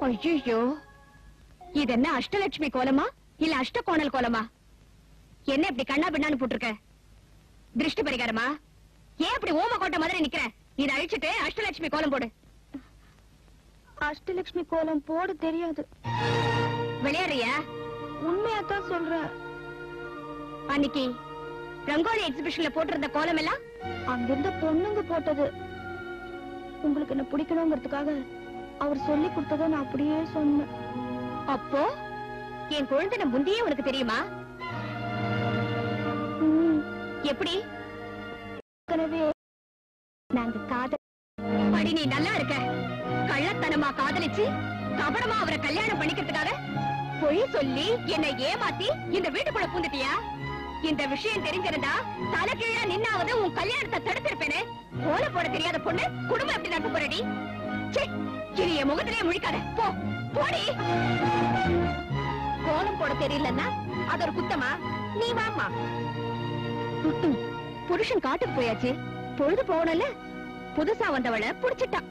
ஐயோ இது என்ன அஷ்டலட்சுமி கோலமா இல்ல அஷ்டகோணல் கோலமா என்ன இப்படி கண்ணா பின்னான்னு போட்டிருக்க திருஷ்டி பரிகாரமா ஏன் இப்படி ஓம கோட்டை மாதிரி நிக்கிற இதை அழிச்சிட்டு அஷ்டலட்சுமி கோலம் போடு அஷ்டலட்சுமி கோலம் போட தெரியாது விளையாடுறியா உண்மையாத்தான் சொல்றேன் அன்னைக்கு ரங்கோலி எக்ஸிபிஷன்ல போட்டிருந்த கோலம் எல்லாம் அங்கிருந்த பொண்ணுங்க போட்டது உங்களுக்கு என்ன பிடிக்கணுங்கிறதுக்காக அவர் சொல்லி கொடுத்ததை நான் அப்படியே சொன்னேன் அப்போ என் குழந்தை முந்தையே உனக்கு தெரியுமா ம், எப்படி ஏற்கனவே நாங்க காதல் படி நீ நல்லா இருக்க கள்ளத்தனமா காதலிச்சு கபடமா அவரை கல்யாணம் பண்ணிக்கிறதுக்காக பொய் சொல்லி என்னை ஏமாத்தி இந்த வீட்டுக்குள்ள பூந்துட்டியா இந்த விஷயம் தெரிஞ்சிருந்தா தலைகீழா நின்னாவது உன் கல்யாணத்தை தடுத்திருப்பேனே கோல போட தெரியாத பொண்ணு குடும்பம் எப்படி நடத்த போறடி ச்சே, இனி என் முகத்திலே முழிக்காத போ போடி கோலம் போட தெரியலன்னா அது ஒரு குத்தமா நீ வாமா ம்ம். புருஷன் காட்டுக்கு போயாச்சு பொழுது போகணும்ல புதுசா வந்தவள புடிச்சிட்டான்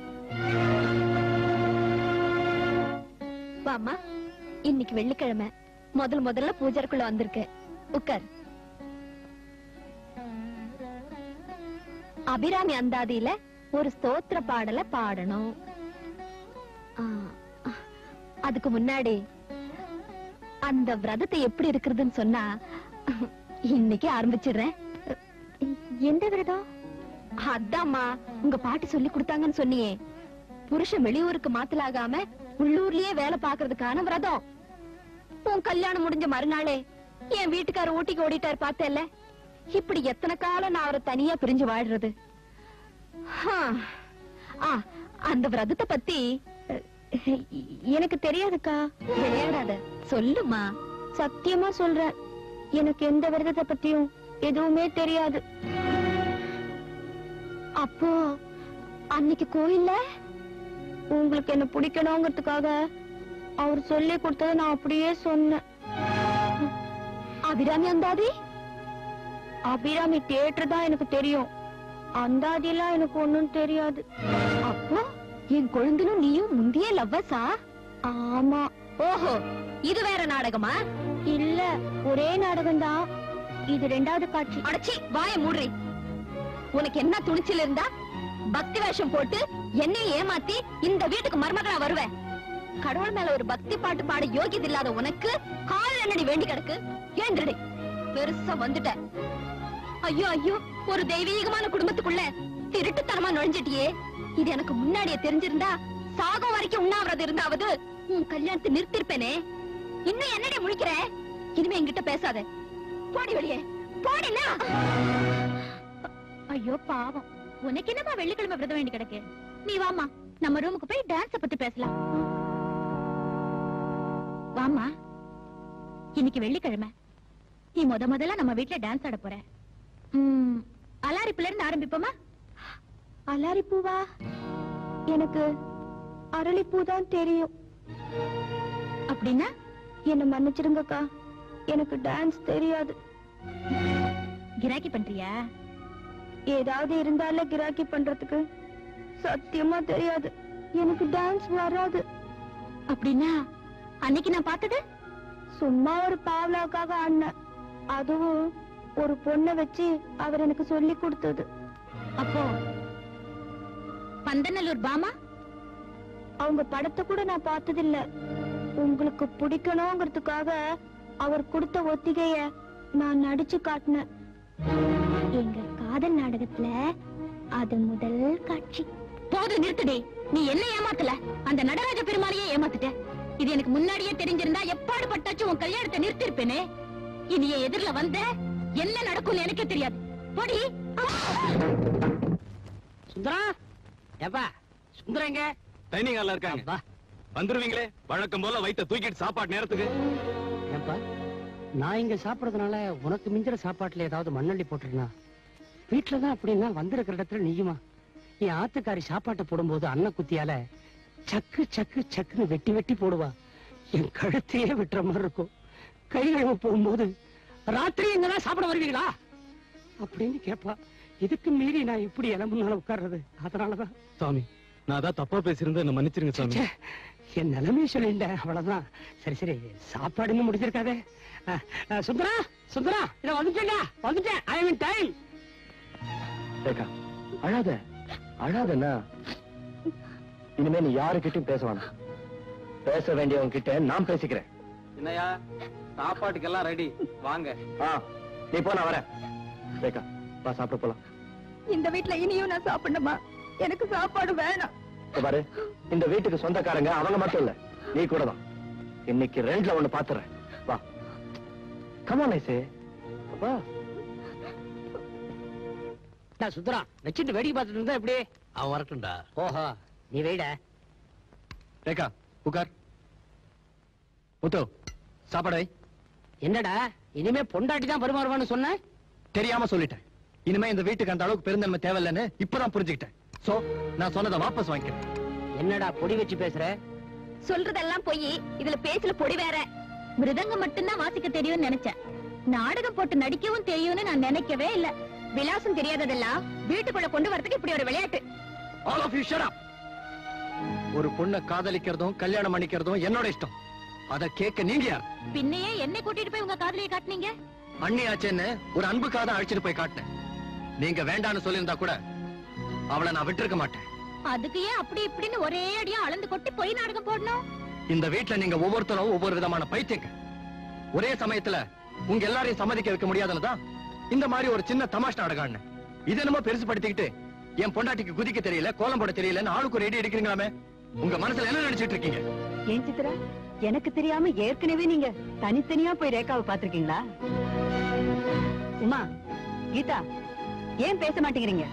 வாமா இன்னைக்கு வெள்ளிக்கிழமை முதல் முதல்ல பூஜைக்குள்ள வந்திருக்க உட்கார் அபிராமி அந்தாதியில ஒரு ஸ்தோத்திர பாடலை பாடணும் ஆ, அதுக்கு முன்னாடி அந்த விரதத்தை எப்படி இருக்கிறதுன்னு சொன்னா இன்னைக்கு ஆரம்பிச்சிடுறேன் எந்த விரதம் அதாம்மா உங்க பாட்டி சொல்லி கொடுத்தாங்கன்னு சொன்னியே புருஷன் வெளியூருக்கு மாத்தலாகாம உள்ளூர்லயே வேலை பாக்குறதுக்கான விரதம் உன் கல்யாணம் முடிஞ்ச மறுநாளே என் வீட்டுக்காரர் ஊட்டிக்கு ஓடிட்டாரு பார்த்தேல்ல இப்படி எத்தனை காலம் நான் அவரை தனியா பிரிஞ்சு வாழ்றது ஹா. ஆ, அந்த விரதத்தை பத்தி அஹ், எனக்கு தெரியாதுக்கா விளையாடாத சொல்லுமா சத்தியமா சொல்றேன் எனக்கு எந்த விரதத்தை பத்தியும் எதுவுமே தெரியாது அப்போ அன்னைக்கு கோயில்ல உங்களுக்கு என்ன பிடிக்கணுங்கிறதுக்காக அவர் சொல்லி கொடுத்ததை நான் அப்படியே சொன்னேன் அபிராமி அந்தாதி அபிராமி தியேட்டர் தான் எனக்கு தெரியும் அந்தாதியெல்லாம் எனக்கு ஒண்ணும் தெரியாது அப்போ என் கொழுந்தனும் நீயும் முந்தைய லவ்வஸா ஆமா ஓஹோ இது வேற நாடகமா இல்ல ஒரே நாடகம் தான் இது ரெண்டாவது காட்சி அடச்சி வாய மூடுறி உனக்கு என்ன துணிச்சல் இருந்தா பக்தி வேஷம் போட்டு என்னை ஏமாத்தி இந்த வீட்டுக்கு மருமகளா வருவ கடவுள் மேல ஒரு பக்தி பாட்டு பாட யோகியது இல்லாத உனக்கு கால் என்னடி வேண்டி கிடக்கு ஏந்திரடி பெருசா வந்துட்ட ஐயோ ஐயோ ஒரு தெய்வீகமான குடும்பத்துக்குள்ள திருட்டுத்தனமா நுழைஞ்சிட்டியே இது எனக்கு முன்னாடியே தெரிஞ்சிருந்தா சாகம் வரைக்கும் உண்ணாவிரதம் இருந்தாவது உன் கல்யாணத்தை நிறுத்திருப்பேனே இன்னும் என்னடி முழிக்கிற இனிமே என்கிட்ட பேசாத போடி வெளியே போடினா ஐயோ பாவம் உனக்கு என்னமா வெள்ளிக்கிழமை விரதம் வேண்டி கிடக்கு நீ வாமா நம்ம ரூமுக்கு போய் டான்ஸ் பத்தி பேசலாம் வாமா இன்னைக்கு வெள்ளிக்கிழமை நீ முத முதல்ல நம்ம வீட்ல டான்ஸ் ஆட போற ம், அலாரிப்புல இருந்து ஆரம்பிப்போமா அலாரி பூவா எனக்கு அரளிப்பூ தான் தெரியும் அப்படின்னா என்ன மன்னிச்சிருங்கக்கா எனக்கு டான்ஸ் தெரியாது கிராக்கி பண்றியா ஏதாவது இருந்தால கிராக்கி பண்றதுக்கு சத்தியமா தெரியாது எனக்கு டான்ஸ் வராது அப்படின்னா அன்னைக்கு நான் பார்த்தது சும்மா ஒரு பாவலாக்காக ஆடினேன் அதுவும் ஒரு பொண்ணை வச்சு அவர் எனக்கு சொல்லி கொடுத்தது அப்போ பந்தநல்லூர் பாமா அவங்க படத்தை கூட நான் பார்த்ததில்ல உங்களுக்கு பிடிக்கணுங்கிறதுக்காக அவர் கொடுத்த ஒத்திகைய நான் நடிச்சு காட்டினேன் எங்க காதல் நாடகத்துல அது முதல் காட்சி போது நிறுத்துடி நீ என்ன ஏமாத்தல அந்த நடராஜ பெருமாளையே ஏமாத்திட்ட இது எனக்கு முன்னாடியே தெரிஞ்சிருந்தா எப்பாடு பட்டாச்சும் உன் கல்யாணத்தை நிறுத்திருப்பேனே இனி என் எதிரில வந்த என்ன நடக்கும்னு எனக்கே தெரியாது போடி சுந்தரா ஏப்பா சுந்தரம் எங்க டைனிங் ஹால்ல இருக்காங்க அப்பா வந்துருவீங்களே வழக்கம் போல வயித்த தூக்கிட்டு சாப்பாடு நேரத்துக்கு ஏப்பா நான் இங்க சாப்பிடறதுனால உனக்கு மிஞ்சிற சாப்பாட்டுல ஏதாவது மண்ணள்ளி போட்டுருனா வீட்டுலதான் அப்படின்னா வந்திருக்கிற இடத்துல நீயுமா என் ஆத்துக்காரி சாப்பாட்டை போடும்போது அன்ன குத்தியால சக்கு சக்கு சக்குன்னு வெட்டி வெட்டி போடுவா என் கழுத்தையே வெட்டுற மாதிரி இருக்கும் கை கழுவ போகும்போது ராத்திரி இங்கதான் சாப்பிட வருவீங்களா அப்படின்னு கேப்பா இதுக்கு மீறி நான் எப்படி இளம்புனால உட்கார்றது அதனாலதான் சாமி நான் அதான் தப்பா பேசியிருந்தேன் என்ன மன்னிச்சிருங்க சாமி ச்சே, என் நிலைமையை சொல்லிட்டேன் அவ்வளவுதான் சரி சரி சாப்பாடு இன்னும் முடிஞ்சிருக்காதே அஹ், அஹ், சுந்தரா சுந்தரா இத வந்துட்டேங்க வந்துட்டேன் ஐ மீன் டைம் ரேகா அழாத அழாதண்ணா இனிமே நீ யாருக்கிட்டையும் பேச வேணாம் பேச வேண்டியவங்க கிட்ட நான் பேசிக்கிறேன் என்னையா சாப்பாட்டுக்கெல்லாம் ரெடி வாங்க ஆ நீ போ நான் வரேன் ரேகா வா சாப்பிட போலாம் இந்த வீட்ல இனியும் நான் சாப்பிடணுமா எனக்கு சாப்பாடு வேணாம் இங்க பாரு இந்த வீட்டுக்கு சொந்தக்காரங்க அவங்க மட்டும் இல்ல நீ கூட தான் இன்னைக்கு ரெண்டுல ஒண்ணு பாத்துறேன் வா கமான் ஐசே வா நான் சுந்தரா வச்சுட்டு வேடிக்கை பார்த்துட்டு இருந்தா எப்படி அவன் வரட்டும்டா ஓஹோ நீ வெயிட ரேகா உட்கார் முத்து சாப்பாடு வை. என்னடா இனிமே பொண்டாட்டி தான் பரிமாறுவான்னு சொன்ன தெரியாம சொல்லிட்டேன் இனிமே இந்த வீட்டுக்கு அந்த அளவுக்கு பெருந்தன்மை தேவையில்லைன்னு இப்பதான் புரிஞ்சுக்கிட்டேன் சோ நான் சொன்னதை வாபஸ் வாங்கிக்கிறேன் என்னடா பொடி வச்சு பேசுற சொல்றதெல்லாம் போய் இதுல பேச்சுல பொடி வேற மிருதங்கம் மட்டும்தான் வாசிக்க தெரியும்னு நினைச்சேன் நாடகம் போட்டு நடிக்கவும் தெரியும்னு நான் நினைக்கவே இல்ல விலாசம் தெரியாததெல்லாம் வீட்டுக்குள்ள கொண்டு வரதுக்கு இப்படி ஒரு விளையாட்டு all of you shut up ஒரு பொண்ணை காதலிக்கிறதும் கல்யாணம் பண்ணிக்கிறதும் என்னோட இஷ்டம் அத கேட்க நீங்க யார் பின்னையே என்னை கூட்டிட்டு போய் உங்க காதலியை காட்டுனீங்க அண்ணி ஆச்சேன்னு ஒரு அன்புக்காக தான் அழைச்சிட்டு போய் காட்டினேன் நீங்க வேண்டான்னு சொல்லியிருந்தா கூட அவளை நான் விட்டிருக்க மாட்டேன் அதுக்கு ஏன் அப்படி இப்படின்னு ஒரே அடியா அளந்து கொட்டி பொய் நாடகம் போடணும் இந்த வீட்ல நீங்க ஒவ்வொருத்தரும் ஒவ்வொரு விதமான பைத்தியங்க ஒரே சமயத்துல உங்க எல்லாரையும் சம்மதிக்க வைக்க முடியாதுன்னு தான் இந்த மாதிரி ஒரு சின்ன தமாஷ் நாடகம் ஆடினேன். இது என்னமோ பெருசு படுத்திக்கிட்டு என் பொண்டாட்டிக்கு குதிக்க தெரியல கோலம் போட தெரியலன்னு ஆளுக்கு ஒரு ரெடி எடுக்கிறீங்களாமே உங்க மனசுல என்ன நினைச்சிட்டு இருக்கீங்க ஏன் சித்ரா எனக்கு தெரியாம ஏற்கனவே நீங்க தனித்தனியா போய் ரேகாவை பாத்திருக்கீங்களா உமா கீதா ஏன் பேச மாட்டேங்கிறீங்க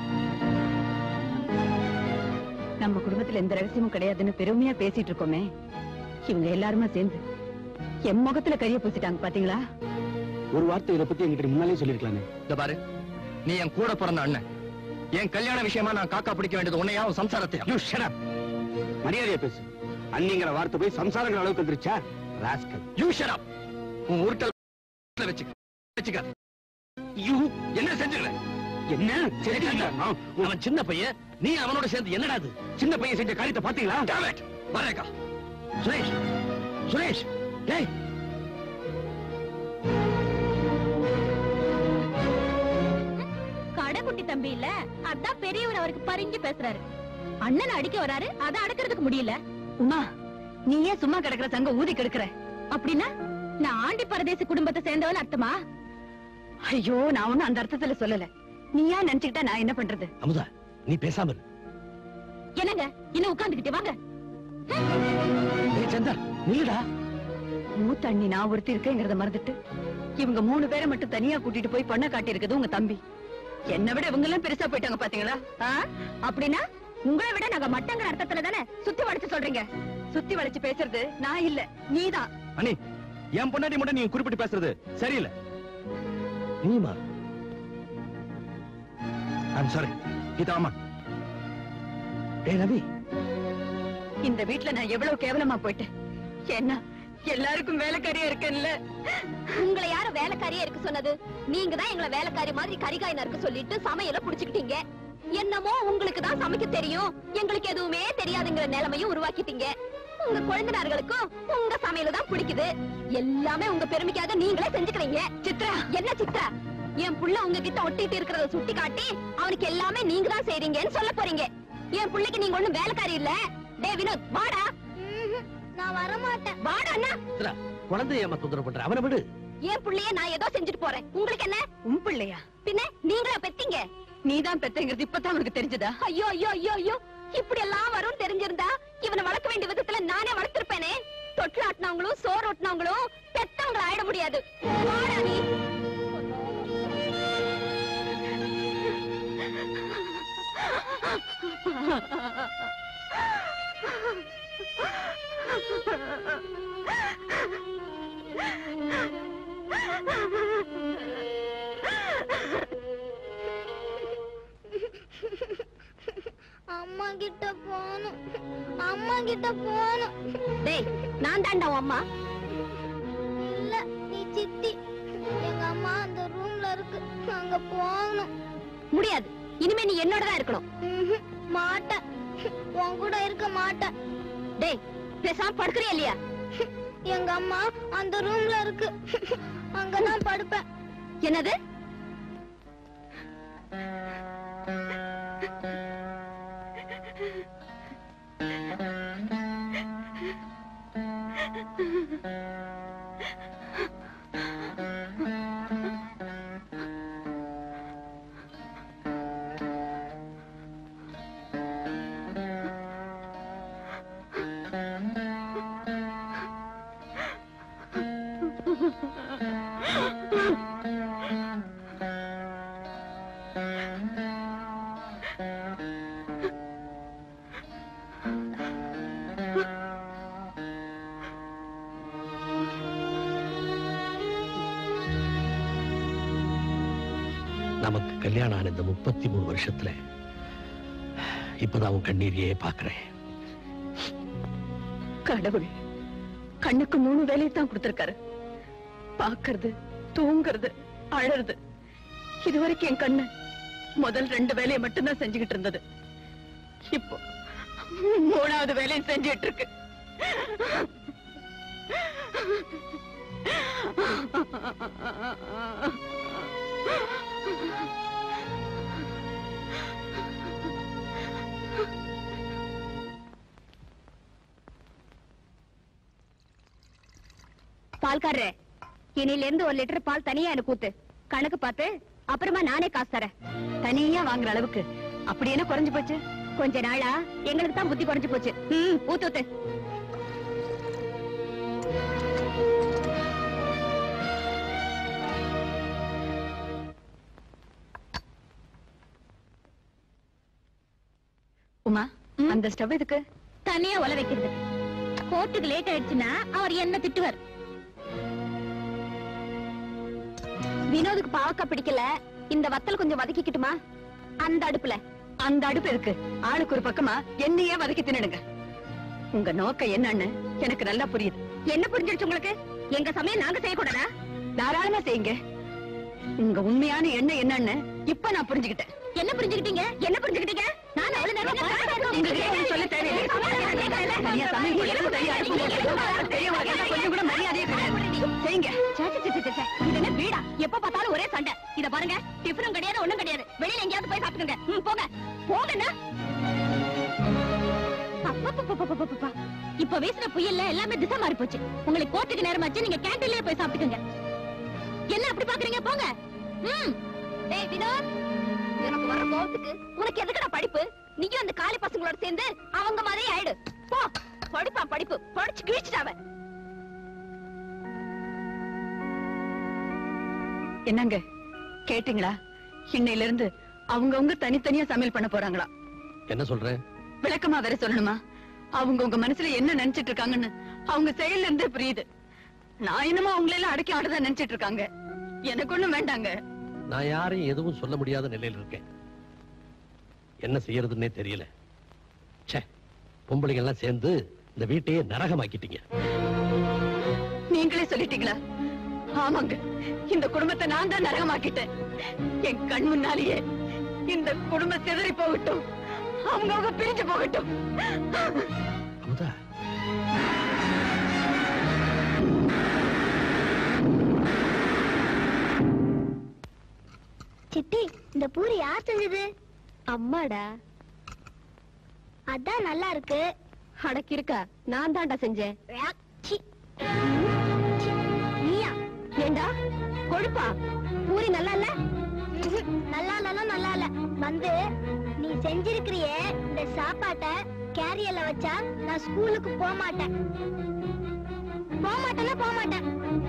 நம்ம குடும்பத்துல எந்த ரகசியமும் கிடையாதுன்னு பெருமையா பேசிட்டு இருக்கோமே இவங்க எல்லாருமே சேர்ந்து என் முகத்துல கரிய பூசிட்டாங்க பாத்தீங்களா ஒரு வார்த்தை இதை பத்தி என்கிட்ட முன்னாலே சொல்லிருக்கலாமே இந்த பாரு நீ என் கூட பிறந்த அண்ணன் என் கல்யாண விஷயமா நான் காக்கா பிடிக்க வேண்டியது உன்னையா உன் சம்சாரத்தையா யூ ஷட் அப் மரியாதையா பேசு அண்ணிங்கிற வார்த்தை போய் சம்சாரங்கிற அளவுக்கு வந்துருச்சா ராஸ்கல் யூ ஷட் அப் உன் உருட்டல் வச்சுக்க வச்சுக்க யூ என்ன செஞ்சுக்கல என்ன சரி, அவன் சின்ன பையன் நீ அவனோட சேர்ந்து என்னடா அது சின்ன பையன் செஞ்ச காரியத்தை பாத்தீங்களா Damn it! வரேக்கா சுரேஷ் சுரேஷ் டேய் கடைக்குட்டி தம்பி இல்ல அதான் பெரியவர் அவருக்கு பறிஞ்சு பேசுறாரு அண்ணன் அடிக்க வராரு அதை அடக்கிறதுக்கு முடியல உமா நீ ஏன் சும்மா கிடக்குற சங்க ஊதி கெடுக்கிற அப்படின்னா நான் ஆண்டி பரதேசி குடும்பத்தை சேர்ந்தவன் அர்த்தமா ஐயோ நான் ஒண்ணும் அந்த அர்த்தத்துல சொல்லல நீயா நினைச்சுக்கிட்டா நான் என்ன பண்றது அமுதா நீ பேசாம இரு என்னங்க இன்னும் உட்கார்ந்துகிட்டே வாங்க ஏய் சந்தா நில்லுடா மூத்த அண்ணி நான் ஒருத்தி இருக்கேங்கிறத மறந்துட்டு இவங்க மூணு பேரை மட்டும் தனியா கூட்டிட்டு போய் பண்ண காட்டி இருக்குது உங்க தம்பி என்னை விட இவங்க எல்லாம் பெருசா போயிட்டாங்க பாத்தீங்களா ஆ? அப்படின்னா உங்களை விட நாங்க மட்டங்கிற அர்த்தத்துல தானே சுத்தி வளைச்சு சொல்றீங்க சுத்தி வளைச்சு பேசுறது நான் இல்ல நீதான் அனி என் பொண்டாட்டி மட்டும் நீ குறிப்பிட்டு பேசுறது சரியில்லை நீமா ஐம் சாரி கீதா ஆமா ஏய் ரவி இந்த வீட்ல நான் எவ்வளவு கேவலமா போயிட்டேன் என்ன எல்லாருக்கும் வேலைக்காரியா இருக்கேன்ல உங்களை யாரும் வேலைக்காரியா இருக்க சொன்னது நீங்க தான் எங்களை வேலைக்காரி மாதிரி கரிகாய் நறுக்க சொல்லிட்டு சமையல புடிச்சுக்கிட்டீங்க என்னமோ உங்களுக்கு தான் சமைக்க தெரியும் எங்களுக்கு எதுவுமே தெரியாதுங்கிற நிலைமையும் உருவாக்கிட்டீங்க உங்க குழந்தைனார்களுக்கும் உங்க சமையல தான் பிடிக்குது எல்லாமே உங்க பெருமைக்காக நீங்களே செஞ்சுக்கிறீங்க சித்ரா என்ன சித்ரா என் புள்ள உங்ககிட்ட ஒட்டிட்டு இருக்கிறத சுட்டி காட்டி அவனுக்கு எல்லாமே நீங்க தான் செய்றீங்கன்னு சொல்ல போறீங்க என் புள்ளைக்கு நீங்க ஒண்ணும் வேலைக்காரி இல்ல டே வினோத் வாடா நான் வர மாட்டேன் வாடா அண்ணா குழந்தைய ஏமா தொந்தரவு பண்ற அவனை விடு என் புள்ளைய நான் ஏதோ செஞ்சுட்டு போறேன் உங்களுக்கு என்ன உன் பிள்ளையா பின்ன நீங்களா பெத்தீங்க நீதான் பெத்தங்கிறது இப்பதான் உனக்கு தெரிஞ்சதா ஐயோ ஐயோ ஐயோ ஐயோ இப்படி எல்லாம் வரும் தெரிஞ்சிருந்தா இவனை வளர்க்க வேண்டிய விதத்துல நானே வளர்த்திருப்பேனே தொட்டில் ஆட்டினவங்களும் சோறு ஓட்டினவங்களும் பெத்தவங்களை ஆயிட முடியாது வாடா நீ அம்மா கிட்ட போகணும் அம்மா கிட்ட போகணும் டேய் நான் தாண்டா உன் அம்மா இல்ல நீ சித்தி எங்க அம்மா அந்த ரூம்ல இருக்கு அங்க போகணும் முடியாது இனிமே நீ என்னோட தான் இருக்கணும் ம்ஹும். மாட்டேன் உன் கூட இருக்க மாட்டேன் டேய் பேசாம படுக்கிறியா இல்லையா எங்க அம்மா அந்த ரூம்ல இருக்கு அங்கதான் படுப்பேன் என்னது நமக்கு கல்யாணம் ஆன இந்த முப்பத்தி மூணு வருஷத்துல இப்பதான் உன் கண்ணீரையே பாக்குறேன் கடவுள் கண்ணுக்கு மூணு வேலையை தான் கொடுத்திருக்காரு பாக்குறது தூங்குறது அழறது இதுவரைக்கும் என் கண்ணு முதல் ரெண்டு வேலையை மட்டும்தான் செஞ்சுக்கிட்டு இருந்தது இப்போ மூணாவது வேலையை செஞ்சுட்டு இருக்கு பால்காரரே இனில இருந்து ஒரு லிட்டர் பால் தனியா எனக்கு ஊத்து கணக்கு பார்த்து அப்புறமா நானே காசு தரேன் தனியா வாங்குற அளவுக்கு அப்படி என்ன குறைஞ்சு போச்சு கொஞ்ச நாளா எங்களுக்கு தான் புத்தி குறைஞ்சு போச்சு ம் ஊத்து ஊத்து உமா அந்த ஸ்டவ் எதுக்கு தனியா ஒல வைக்கிறது கோர்ட்டுக்கு லேட் ஆயிடுச்சுன்னா அவர் என்ன திட்டுவார் வினோதுக்கு பாவக்காய் பிடிக்கல இந்த வத்தல் கொஞ்சம் வதக்கிக்கிட்டுமா அந்த அடுப்புல அந்த அடுப்பு இருக்கு ஆளுக்கு ஒரு பக்கமா என்னையே வதக்கி தின்னுடுங்க உங்க நோக்கம் என்னன்னு எனக்கு நல்லா புரியுது என்ன புரிஞ்சிருச்சு உங்களுக்கு எங்க சமயம் நாங்க செய்யக்கூடாதா தாராளமா செய்யுங்க உங்க உண்மையான எண்ணம் என்னன்னு இப்ப நான் புரிஞ்சுக்கிட்டேன் என்ன புரிஞ்சுக்கிட்டீங்க என்ன புரிஞ்சுக்கிட்டீங்க நான் அவ்வளவு நேரம் உங்ககிட்ட ஒண்ணும் சொல்ல தேவையில்லை. தனியா சமையல் பண்ணி, தனியா அடுப்பு போட்டு, பெரியவங்க எல்லாம் கொஞ்சம் கூட மரியாதையே கிடையாது. செய்யுங்க சே, சே, சே, சே, சே. இது என்ன வீடா எப்ப பார்த்தாலும் ஒரே சண்டை இத பாருங்க டிஃபனும் கிடையாது ஒண்ணும் கிடையாது வெளியில எங்கேயாவது போய் சாப்பிட்டுங்க ம், போங்க போங்கண்ணா அப்பப்பப்பப்பப்பப்பப்பா. இப்ப வீசுற புயல்ல எல்லாமே திசை மாறி போச்சு உங்களுக்கு கோர்ட்டுக்கு நேரமாச்சு நீங்க கேண்டீன்லயே போய் சாப்பிட்டுக்கங்க என்ன அப்படி பாக்குறீங்க போங்க ம் டேய் வினோத் எனக்கு வர கோவத்துக்கு உனக்கு எதுக்குடா படிப்பு நீயும் அந்த காலி பசங்களோட சேர்ந்து அவங்க மாதிரியே ஆயிடு போ படிப்பா படிப்பு படிச்சு கிழிச்சிட்டாவ என்னங்க கேட்டீங்களா இன்னையில இருந்து அவங்கவங்க தனித்தனியா சமையல் பண்ண போறாங்களா என்ன சொல்ற விளக்கமா வேற சொல்லணுமா அவங்க உங்க மனசுல என்ன நினைச்சிட்டு இருக்காங்கன்னு அவங்க செயல்ல இருந்தே புரியுது நான் என்னமோ அவங்கள எல்லாம் அடக்கி ஆடுதான் நினைச்சிட்டு இருக்காங்க எனக்கு ஒண்ணும் வேண்டாங்க நான் யாரையும் எதுவும் சொல்ல முடியாத நிலையில இருக்கேன் என்ன செய்யறதுன்னே தெரியல ச்சே பொம்பளைங்க எல்லாம் சேர்ந்து இந்த வீட்டையே நரகமாக்கிட்டீங்க நீங்களே சொல்லிட்டீங்களா ஆமாங்க இந்த குடும்பத்தை நான் தான் நரகமாக்கிட்டேன் என் கண் முன்னாலேயே இந்த குடும்பம் சிதறி போகட்டும் அவங்கவங்க பிரிஞ்சு போகட்டும் அமுதா சித்தி இந்த பூரி யார் செஞ்சது அம்மாடா அதான் நல்லா இருக்கு அடக்கி இருக்கா நான் தான்டா செஞ்சேன் சி. நீயா ஏண்டா கொழுப்பா பூரி நல்லா இல்ல நல்லா இல்லலாம் நல்லா இல்ல வந்து நீ செஞ்சிருக்கிறியே இந்த சாப்பாட்டை கேரியர்ல வச்சா நான் ஸ்கூலுக்கு போக மாட்டேன் போக மாட்டேன்னா போக மாட்டேன்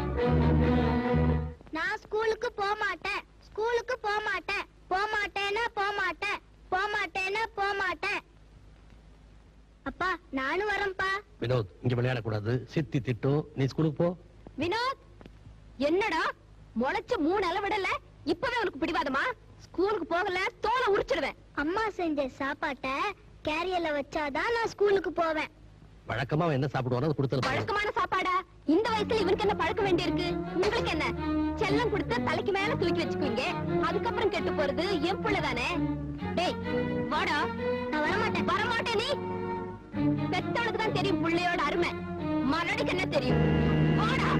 நான் ஸ்கூலுக்கு போக மாட்டேன் ஸ்கூலுக்கு போக மாட்டேன் போக மாட்டேன்னா போக மாட்டேன் போக மாட்டேன்னா போக மாட்டேன் அப்பா நானும் வரேன்ப்பா வினோத் இங்க விளையாடக்கூடாது சித்தி திட்டும் நீ ஸ்கூலுக்கு போ வினோத் என்னடா முளைச்சு மூணு அளவிடல இப்பவே உனக்கு பிடிவாதமா ஸ்கூலுக்கு போகல தோலை உரிச்சிடுவேன் அம்மா செஞ்ச சாப்பாட்டை கேரியர்ல வச்சாதான் நான் ஸ்கூலுக்கு போவேன் வழக்கமா அவன் என்ன சாப்பிடுவானோ அதை கொடுத்தது பழக்கமான சாப்பாடா இந்த வயசுல இவனுக்கு என்ன பழக்க வேண்டியிருக்கு உங்களுக்கு என்ன செல்லம் கொடுத்து தலைக்கு மேல தூக்கி வச்சுக்குவீங்க அதுக்கப்புறம் கெட்டு போறது என் புள்ள தானே டேய் வாடா நான் வரமாட்டேன் வரமாட்டே நீ பெத்தவளுக்கு தான் தெரியும் புள்ளையோட அருமை மலடிக்கு என்ன தெரியும் போடா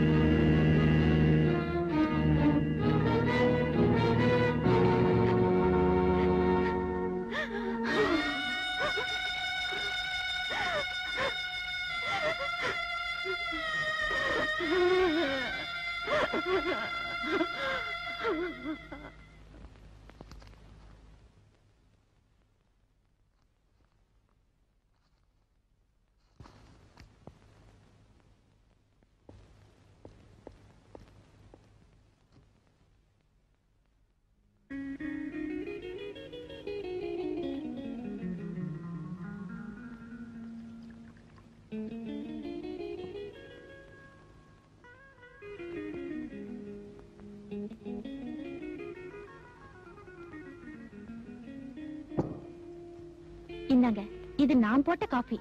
இந்தாங்க இது நான் போட்ட காஃபி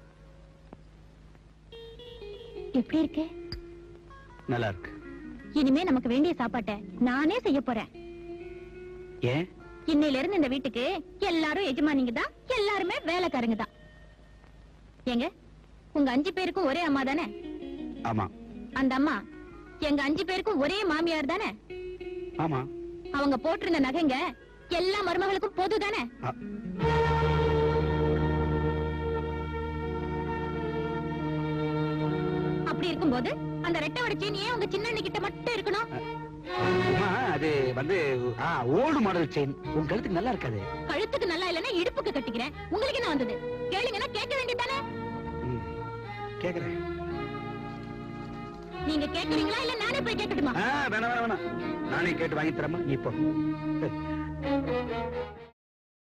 எப்படி இருக்கு நல்லா இருக்கு இனிமே நமக்கு வேண்டிய சாப்பாட்டை நானே செய்ய போறேன் ஏன் இன்னையில இருந்து இந்த வீட்டுக்கு எல்லாரும் எஜமானிங்க தான் எல்லாருமே வேலைக்காரங்க தான் ஏங்க உங்க அஞ்சு பேருக்கும் ஒரே அம்மா தானே ஆமா அந்த அம்மா எங்க அஞ்சு பேருக்கும் ஒரே மாமியார் தானே ஆமா அவங்க போட்டிருந்த நகைங்க எல்லா மருமகளுக்கும் பொது தானே அ- அப்படி இருக்கும்போது அந்த ரெட்டை வடிச்சேன் ஏன் உங்க சின்ன கிட்ட மட்டும் இருக்கணும் அம்மா, அது வந்து ஓல்டு மாடல் செயின் உன் கழுத்துக்கு நல்லா இருக்காது கழுத்துக்கு நல்லா இல்லைன்னா இடுப்புக்கு கட்டிக்கிறேன் உங்களுக்கு என்ன வந்தது கேளுங்கன்னா கேட்க வேண்டியதானே ம், கேக்குறேன் நீங்க கேக்குறீங்களா இல்ல நானே போய் கேட்கட்டுமா ஆ, வேணாம் வேணாம் வேணாம் நானே கேட்டு வாங்கி தரமா நீ இப்போ